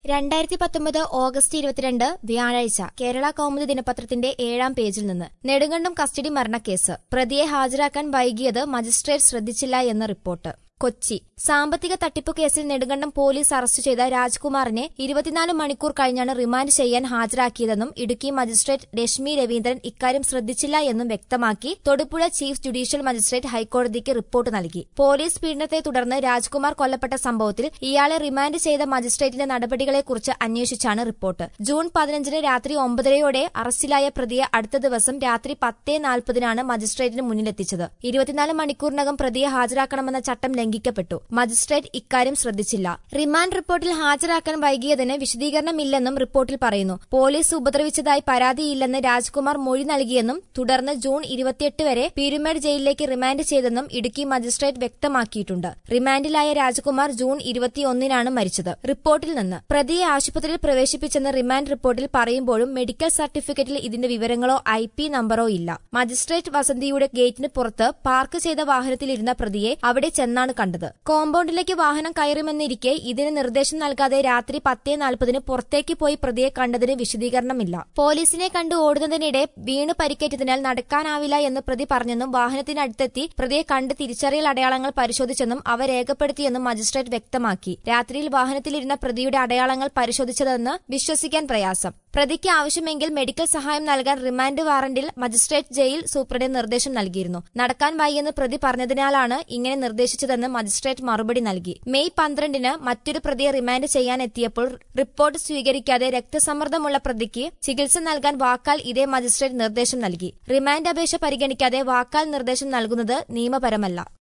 രണ്ടായിരത്തി പത്തൊമ്പത് ഓഗസ്റ്റ് ഇരുപത്തിരണ്ട് വ്യാഴാഴ്ച കേരള കൗമുദി ദിനപത്രത്തിന്റെ ഏഴാം പേജിൽ നിന്ന് നെടുങ്കണ്ടം കസ്റ്റഡി മരണക്കേസ് പ്രതിയെ ഹാജരാക്കാൻ വൈകിയത് മജിസ്ട്രേറ്റ് ശ്രദ്ധിച്ചില്ല എന്ന റിപ്പോർട്ട് കൊച്ചി സാമ്പത്തിക തട്ടിപ്പ് കേസിൽ നെടുങ്കണ്ടം പോലീസ് അറസ്റ്റ് ചെയ്ത രാജ്കുമാറിനെ ഇരുപത്തിനാല് മണിക്കൂർ കഴിഞ്ഞാണ് റിമാൻഡ് ചെയ്യാൻ ഹാജരാക്കിയതെന്നും ഇടുക്കി മജിസ്ട്രേറ്റ് രശ്മി രവീന്ദ്രൻ ഇക്കാര്യം ശ്രദ്ധിച്ചില്ല എന്നും വ്യക്തമാക്കി തൊടുപുഴ ചീഫ് ജുഡീഷ്യൽ മജിസ്ട്രേറ്റ് ഹൈക്കോടതിക്ക് റിപ്പോർട്ട് നൽകി പോലീസ് പീഡനത്തെ തുടർന്ന് രാജ്കുമാർ കൊല്ലപ്പെട്ട സംഭവത്തിൽ ഇയാളെ റിമാൻഡ് ചെയ്ത മജിസ്ട്രേറ്റിന്റെ നടപടികളെക്കുറിച്ച് അന്വേഷിച്ചാണ് റിപ്പോർട്ട് ജൂൺ പതിനഞ്ചിന് രാത്രി ഒമ്പതരയോടെ അറസ്റ്റിലായ പ്രതിയെ അടുത്ത ദിവസം രാത്രി പത്തേ നാൽപ്പതിനാണ് മജിസ്ട്രേറ്റിന് മുന്നിലെത്തിച്ചത് ഇരുപത്തിനാല് മണിക്കൂറിനകം പ്രതിയെ ഹാജരാക്കണമെന്ന ചട്ടം ലംഘിക്കപ്പെട്ടു മജിസ്ട്രേറ്റ് ഇക്കാര്യം ശ്രദ്ധിച്ചില്ല റിമാൻഡ് റിപ്പോർട്ടിൽ ഹാജരാക്കാൻ വൈകിയതിന് വിശദീകരണമില്ലെന്നും റിപ്പോർട്ടിൽ പറയുന്നു പോലീസ് ഉപദ്രവിച്ചതായി പരാതിയില്ലെന്ന് രാജ്കുമാർ മൊഴി നൽകിയെന്നും തുടർന്ന് ജൂൺ ഇരുപത്തിയെട്ട് വരെ പീരുമേട് ജയിലിലേക്ക് റിമാൻഡ് ചെയ്തെന്നും ഇടുക്കി മജിസ്ട്രേറ്റ് വ്യക്തമാക്കിയിട്ടുണ്ട് റിമാൻഡിലായ രാജ്കുമാർ ജൂൺ ഇരുപത്തിയൊന്നിനാണ് മരിച്ചത് റിപ്പോർട്ടിൽ നിന്ന് പ്രതിയെ ആശുപത്രിയിൽ പ്രവേശിപ്പിച്ചെന്ന് റിമാൻഡ് റിപ്പോർട്ടിൽ പറയുമ്പോഴും മെഡിക്കൽ സർട്ടിഫിക്കറ്റിൽ ഇതിന്റെ വിവരങ്ങളോ ഐ പി നമ്പറോ ഇല്ല മജിസ്ട്രേറ്റ് വസന്തിയുടെ ഗേറ്റിന് പുറത്ത് പാർക്ക് ചെയ്ത വാഹനത്തിലിരുന്ന പ്രതിയെ അവിടെ ചെന്നാണ് കണ്ടത് കോമ്പൌണ്ടിലേക്ക് വാഹനം കയറുമെന്നിരിക്കെ ഇതിന് നിർദ്ദേശം നൽകാതെ രാത്രി പത്തേ നാൽപ്പതിന് പുറത്തേക്ക് പോയി പ്രതിയെ കണ്ടതിന് വിശദീകരണമില്ല പോലീസിനെ കണ്ട് ഓടുന്നതിനിടെ വീണ് പരിക്കേറ്റതിനാൽ നടക്കാനാവില്ല എന്ന് പ്രതി പറഞ്ഞെന്നും വാഹനത്തിനടുത്തെത്തി പ്രതിയെ കണ്ട് തിരിച്ചറിയൽ അടയാളങ്ങൾ പരിശോധിച്ചെന്നും അവ രേഖപ്പെടുത്തിയെന്നും മജിസ്ട്രേറ്റ് വ്യക്തമാക്കി രാത്രിയിൽ വാഹനത്തിലിരുന്ന പ്രതിയുടെ അടയാളങ്ങൾ പരിശോധിച്ചതെന്ന് വിശ്വസിക്കാൻ പ്രയാസം പ്രതിക്ക് ആവശ്യമെങ്കിൽ മെഡിക്കൽ സഹായം നൽകാൻ റിമാൻഡ് വാറന്റിൽ മജിസ്ട്രേറ്റ് ജയിൽ സൂപ്രണ്ട് നിർദ്ദേശം നൽകിയിരുന്നു നടക്കാൻ വയ്യെന്ന് പ്രതി പറഞ്ഞതിനാലാണ് ഇങ്ങനെ നിർദ്ദേശിച്ചതെന്ന് മജിസ്ട്രേറ്റ് മറുപടി നൽകി മെയ് പന്ത്രണ്ടിന് മറ്റൊരു പ്രതിയെ റിമാൻഡ് ചെയ്യാനെത്തിയപ്പോൾ റിപ്പോർട്ട് സ്വീകരിക്കാതെ രക്തസമ്മർദ്ദമുള്ള പ്രതിക്ക് ചികിത്സ നൽകാൻ വാക്കാൽ ഇതേ മജിസ്ട്രേറ്റ് നിർദ്ദേശം നൽകി റിമാൻഡ് അപേക്ഷ പരിഗണിക്കാതെ വാക്കാൽ നിർദ്ദേശം നൽകുന്നത് നിയമപരമല്ല